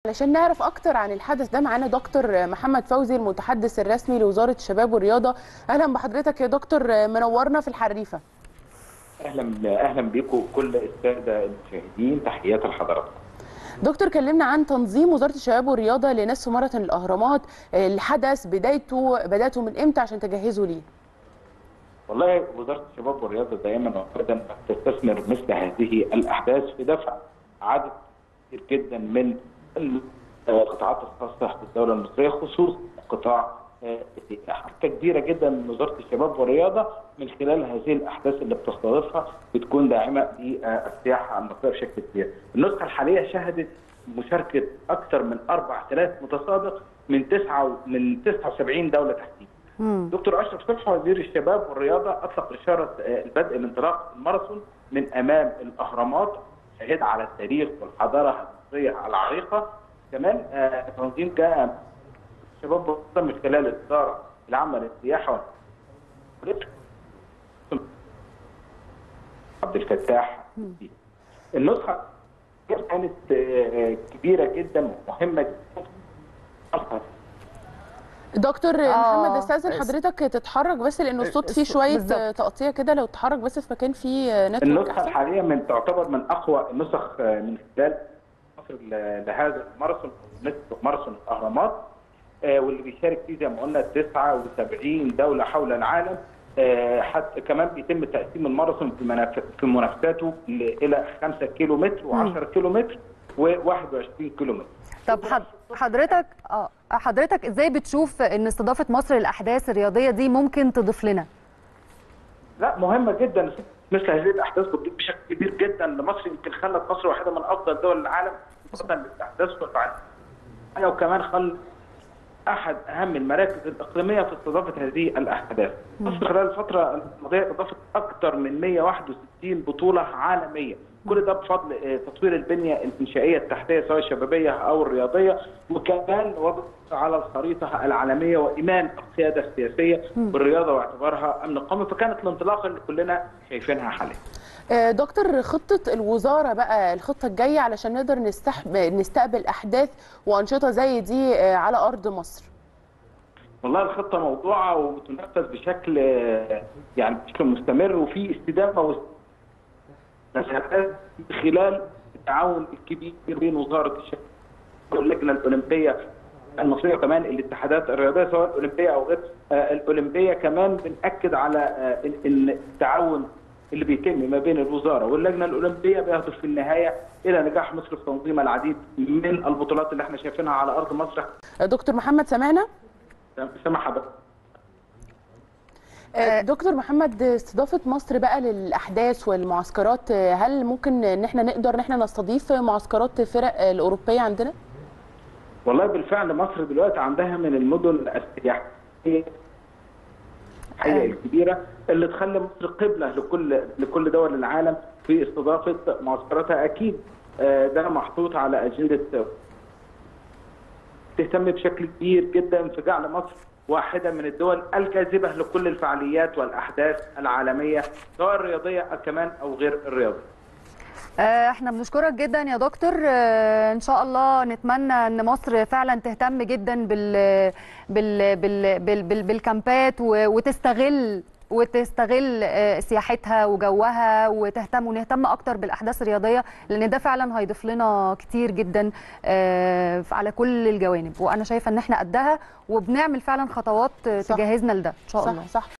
علشان نعرف اكتر عن الحدث ده معانا دكتور محمد فوزي المتحدث الرسمي لوزاره الشباب والرياضه اهلا بحضرتك يا دكتور منورنا في الحريفه اهلا اهلا بكم كل الساده المشاهدين تحياتي لحضراتكم دكتور كلمنا عن تنظيم وزاره الشباب والرياضه لنصف ماراثون الاهرامات الحدث بدايته بداته من امتى عشان تجهزوا ليه والله وزاره الشباب والرياضه دائما وابدا تستثمر مثل هذه الاحداث في دفع عدد كبير جدا من القطاعات الخاصه في الدوله المصريه خصوصا قطاع السياحه كبيره جدا من وزاره الشباب والرياضه من خلال هذه الاحداث اللي بتستضيفها بتكون داعمه للسياحه المصريه بشكل كبير. النسخه الحاليه شهدت مشاركه اكثر من 4000 متسابق من تسعه من 79 دوله تحديدا. دكتور اشرف صبحي وزير الشباب والرياضه اطلق اشاره البدء الانطلاق الماراثون من امام الاهرامات شهد على التاريخ والحضاره المصريه العريقه كمان تنظيم جاء شباب من خلال الاداره العامه للسياحه عبد الفتاح النسخه كانت كبيره جدا ومهمه جدا دكتور آه محمد استاذن حضرتك تتحرك بس لانه الصوت فيه شويه تقطيع كده لو تتحرك بس في مكان فيه نتورك النسخه الحاليه من تعتبر من اقوى النسخ من خلال مصر لهذا الماراثون ماراثون الاهرامات واللي بيشارك فيه زي ما قلنا 79 دوله حول العالم حتى كمان بيتم تقسيم الماراثون في في منافساته الى 5 كيلو متر و10 كيلو متر و21 كيلو متر طب حضرتك اه حضرتك ازاي بتشوف ان استضافه مصر للاحداث الرياضيه دي ممكن تضيف لنا؟ لا مهمه جدا مثل هذه الاحداث بتضيف بشكل كبير جدا لمصر يمكن خلت مصر واحده من افضل دول العالم خصوصا للاحداث والفعاليات وكمان خلت احد اهم المراكز الاقليميه في استضافه هذه الاحداث. مصر خلال الفتره الماضيه اضافت اكثر من 161 بطوله عالميه، كل ده بفضل تطوير البنيه الانشائيه التحتيه سواء الشبابيه او الرياضيه وكمان وضع على الخريطه العالميه وايمان القياده السياسيه بالرياضه واعتبارها امن قومي فكانت الانطلاقه اللي كلنا شايفينها حاليا. دكتور خطة الوزارة بقى الخطة الجاية علشان نقدر نستقبل أحداث وأنشطة زي دي على أرض مصر والله الخطة موضوعة وبتنفذ بشكل يعني بشكل مستمر وفي استدامة خلال التعاون الكبير بين وزارة الشباب واللجنة الأولمبية المصرية وكمان الاتحادات الرياضية سواء الأولمبية أو غير الأولمبية كمان بنأكد على التعاون اللي بيتم ما بين الوزاره واللجنه الاولمبيه بيهدف في النهايه الى نجاح مصر في تنظيم العديد من البطولات اللي احنا شايفينها على ارض مصر. دكتور محمد سمعنا؟ سامع حضرتك. دكتور محمد استضافه مصر بقى للاحداث والمعسكرات هل ممكن ان احنا نقدر ان احنا نستضيف معسكرات فرق الاوروبيه عندنا؟ والله بالفعل مصر دلوقتي عندها من المدن السياحيه الحقيقه الكبيره اللي تخلي مصر قبله لكل لكل دول العالم في استضافه معسكراتها اكيد ده محطوط على اجنده تهتم بشكل كبير جدا في جعل مصر واحده من الدول الجاذبه لكل الفعاليات والاحداث العالميه سواء الرياضيه كمان او غير الرياضيه. احنا بنشكرك جدا يا دكتور ان شاء الله نتمنى ان مصر فعلا تهتم جدا بال بال بال بال بال بالكامبات وتستغل وتستغل سياحتها وجوها وتهتم ونهتم اكتر بالاحداث الرياضيه لان ده فعلا هيضيف لنا كتير جدا على كل الجوانب وانا شايفه ان احنا قدها وبنعمل فعلا خطوات تجهزنا لده ان شاء صح الله صح